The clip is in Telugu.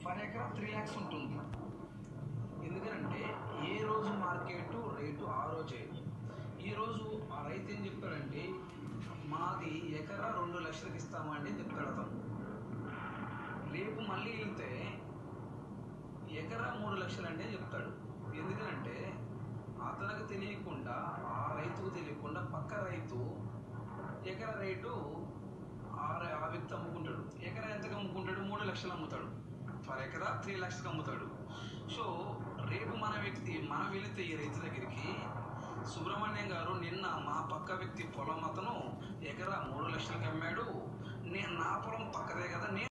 పర్ ఎకరా త్రీ ల్యాక్స్ ఉంటుంది ఎందుకంటే ఏ రోజు మార్కెట్ రేటు ఆ రోజే ఈ రోజు ఆ రైతు ఏం చెప్తాడంటే మాది ఎకరా రెండు లక్షలకి ఇస్తామండి అని చెప్తాడు అతను రేపు మళ్ళీ వెళ్తే ఎకరా మూడు లక్షలండి అని చెప్తాడు ఎందుకంటే అతనికి తెలియకుండా ఆ రైతుకు తెలియకుండా పక్క రైతు ఎకరా రేటు ఆ రై- ఆ వ్యక్తి అమ్ముకుంటాడు ఎకరా ఎంతకు అమ్ముకుంటాడు మూడు లక్షలు అమ్ముతాడు ఫర్ ఎకరా త్రీ లక్షలకు అమ్ముతాడు సో రేపు మన వ్యక్తి మనం వెళితే ఈ రైతు దగ్గరికి సుబ్రహ్మణ్యం గారు నిన్న మా పక్క వ్యక్తి పొలం అతను ఎకరా మూడు లక్షలకు అమ్మాడు నేను నా పొలం పక్కదే కదా నేను